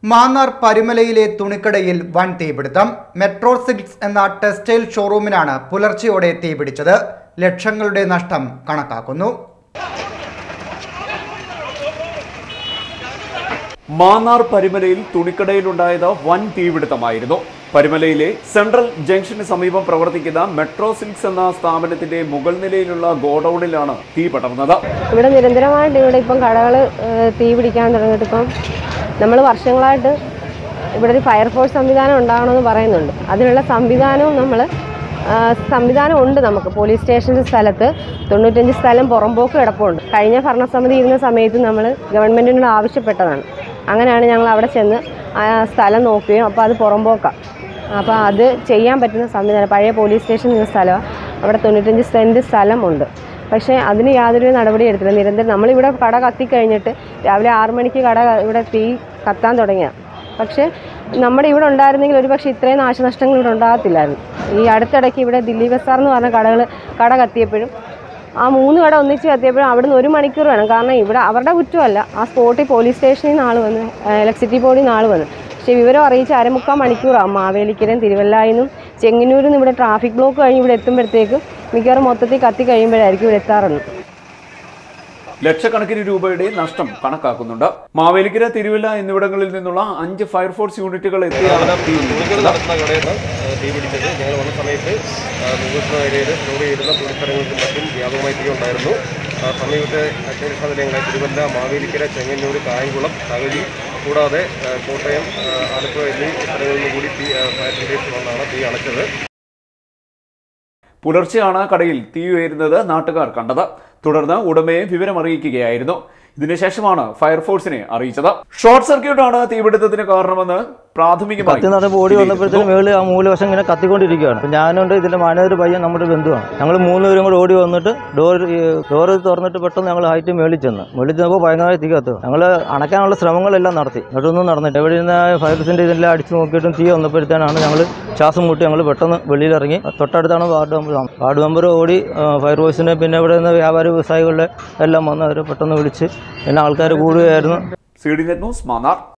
മാന്നാർ പരുമലയിലെ തുണിക്കടയിൽ വൻ തീപിടുത്തം മെട്രോ സിൽക്സ് എന്ന ടെക്സ്റ്റൈൽ ഷോറൂമിനാണ് പുലർച്ചെയോടെ തീപിടിച്ചത് ലക്ഷങ്ങളുടെ നഷ്ടം കണക്കാക്കുന്നു മാന്നാർ പരുമലയിൽ തുണിക്കടയിലുണ്ടായത് വൻ തീപിടുത്തമായിരുന്നു പരുമലയിലെ സെൻട്രൽ ജംഗ്ഷന് സമീപം പ്രവർത്തിക്കുന്ന മെട്രോ സിൽക്സ് എന്ന സ്ഥാപനത്തിന്റെ മുകൾ നിലയിലുള്ള ഗോഡൌണിലാണ് തീ പടർന്നത് ഇവിടെ നിരന്തരമായിട്ട് ഇവിടെ ഇപ്പം കടകൾ തീ പിടിക്കാൻ തുടങ്ങിയിട്ട് ഇപ്പം നമ്മൾ വർഷങ്ങളായിട്ട് ഇവിടെ ഒരു ഫയർഫോഴ്സ് സംവിധാനം ഉണ്ടാകണമെന്ന് പറയുന്നുണ്ട് അതിനുള്ള സംവിധാനവും നമ്മൾ സംവിധാനം ഉണ്ട് നമുക്ക് പോലീസ് സ്റ്റേഷൻ്റെ സ്ഥലത്ത് തൊണ്ണൂറ്റഞ്ച് സ്ഥലം പുറമ്പോക്ക് കിടപ്പുണ്ട് കഴിഞ്ഞ ഭരണസമിതി ഇരുന്ന സമയത്ത് നമ്മൾ ഗവൺമെൻറ്റിനോട് ആവശ്യപ്പെട്ടതാണ് അങ്ങനെയാണ് ഞങ്ങൾ അവിടെ ചെന്ന് ആ സ്ഥലം നോക്കുകയും അപ്പോൾ അത് പുറമ്പോക്കാണ് അപ്പോൾ അത് ചെയ്യാൻ പറ്റുന്ന സംവിധാനം പഴയ പോലീസ് സ്റ്റേഷൻ എന്ന സ്ഥലമാണ് അവിടെ തൊണ്ണൂറ്റഞ്ച് സെൻറ്റ് സ്ഥലമുണ്ട് പക്ഷേ അതിന് യാതൊരു നടപടി എടുത്തില്ല നിരന്തരം നമ്മളിവിടെ കട കത്തിക്കഴിഞ്ഞിട്ട് രാവിലെ ആറ് മണിക്ക് കട ഇവിടെ തീ കത്താൻ തുടങ്ങിയ പക്ഷേ നമ്മുടെ ഇവിടെ ഉണ്ടായിരുന്നെങ്കിൽ ഒരു പക്ഷേ ഇത്രയും നാശനഷ്ടങ്ങൾ ഇവിടെ ഉണ്ടാകത്തില്ലായിരുന്നു ഈ അടുത്തിടയ്ക്ക് ഇവിടെ ദില്ലി ബസാർ എന്ന് പറഞ്ഞ കടകൾ കട കത്തിയപ്പോഴും ആ മൂന്ന് കട ഒന്നിച്ച് കത്തിയപ്പോഴും അവിടുന്ന് ഒരു മണിക്കൂർ വേണം കാരണം ഇവിടെ അവരുടെ കുറ്റമല്ല ആ സ്പോട്ടിൽ പോലീസ് സ്റ്റേഷനിൽ നിന്ന് ആൾ വന്ന് ഇലക്ട്രിസിറ്റി ബോർഡിൽ നിന്ന് ആൾ വന്ന് പക്ഷേ വിവരം അറിയിച്ച് അരമുക്കാൽ മണിക്കൂറാവും മാവേലിക്കരയും തിരുവല്ലായിന്നും ചെങ്ങന്നൂരിൽ നിന്ന് ഇവിടെ ട്രാഫിക് ബ്ലോക്ക് കഴിഞ്ഞ് ഇവിടെ എത്തുമ്പോഴത്തേക്ക് മിക്കവാറും മൊത്തത്തിൽ കത്തി കഴിയുമ്പോഴായിരിക്കും ഇവിടെ എത്താറുള്ളത് ലക്ഷക്കണക്കിന് രൂപയുടെ നഷ്ടം കണക്കാക്കുന്നുണ്ട് മാവേലിക്കര തിരുവല്ല എന്നിവിടങ്ങളിൽ നിന്നുള്ള അഞ്ച് ഫയർഫോഴ്സ് യൂണിറ്റുകൾ എത്തിയാണ് തീ തുണികൾ നടത്തുന്ന കടയാണ് ആ, തീ പിടിച്ചത് ഞങ്ങൾ വന്ന സമയത്ത് മുഖത്ത് ഏരിയയിൽ സ്റ്റോർ ചെയ്തിരുന്ന തുണിത്തരങ്ങൾക്കും മറ്റും വ്യാപകമായി തീ ഉണ്ടായിരുന്നു ആ, സമീപത്തെ അഗ്നിരക്ഷാ നിലയങ്ങളായ തിരുവല്ല മാവേലിക്കര ചെങ്ങന്നൂർ കായംകുളം തകഴി കൂടാതെ ആ, കോട്ടയം ആ, ആലപ്പുഴ എന്നീ സ്ഥലങ്ങളിൽ നിന്ന് കൂടി തീ ആ, ഫയർ ബ്രിഗേഡ് വന്നാണ് തീ അണച്ചത് പുലർച്ചെയാണ് കടയിൽ തീ ഉയരുന്നത് നാട്ടുകാർ കണ്ടത് തുടർന്ന് ഉടമയെ വിവരമറിയിക്കുകയായിരുന്നു ഇതിനുശേഷമാണ് ഫയർഫോഴ്സിനെ അറിയിച്ചത് ഷോർട്ട് സർക്യൂട്ടാണ് തീപിടുത്തത്തിന് കാരണമെന്ന് പ്രാഥമികമായി കത്തി നടന്ന് ഓടി വന്നപ്പോഴത്തേക്കും മേളിൽ ആ മൂലവശം ഇങ്ങനെ കത്തിക്കൊണ്ടിരിക്കുകയാണ് അപ്പം ഞാനുണ്ട് ഇതിൻ്റെ മാനേജർ പയ്യൻ നമ്മുടെ ബന്ധുവാണ് ഞങ്ങൾ മൂന്നുപേരും കൂടെ ഓടി വന്നിട്ട് ഡോർ ഡോർ തുറന്നിട്ട് പെട്ടെന്ന് ഞങ്ങൾ ഹൈറ്റ് മേളിൽ ചെന്ന് മേളിൽ ചെന്നപ്പോൾ ഭയങ്കരമായി തീ കത്തുക ഞങ്ങൾ അണയ്ക്കാനുള്ള ശ്രമങ്ങളെല്ലാം നടത്തി എന്നിട്ടൊന്നും നടന്നിട്ട് എവിടെ നിന്ന് ഫയർസിൻ്റെ ഇതെല്ലാം അടിച്ച് നോക്കിയിട്ടും തീ വന്നപ്പോഴത്തേനാണ് ഞങ്ങൾ ശ്വാസം മുട്ടി ഞങ്ങൾ പെട്ടെന്ന് വെളിയിലിറങ്ങി തൊട്ടടുത്താണ് വാർഡ് മെമ്പർ താമസം. വാർഡ് മെമ്പർ ഓടി ഫയർഫോഴ്സിനെ പിന്നെ ഇവിടെ നിന്ന് വ്യാപാരി വ്യവസായികളുടെ എല്ലാം വന്ന് അവർ പെട്ടെന്ന് വിളിച്ച് പിന്നെ ആൾക്കാർ കൂടുകയായിരുന്നു C D net news Mannar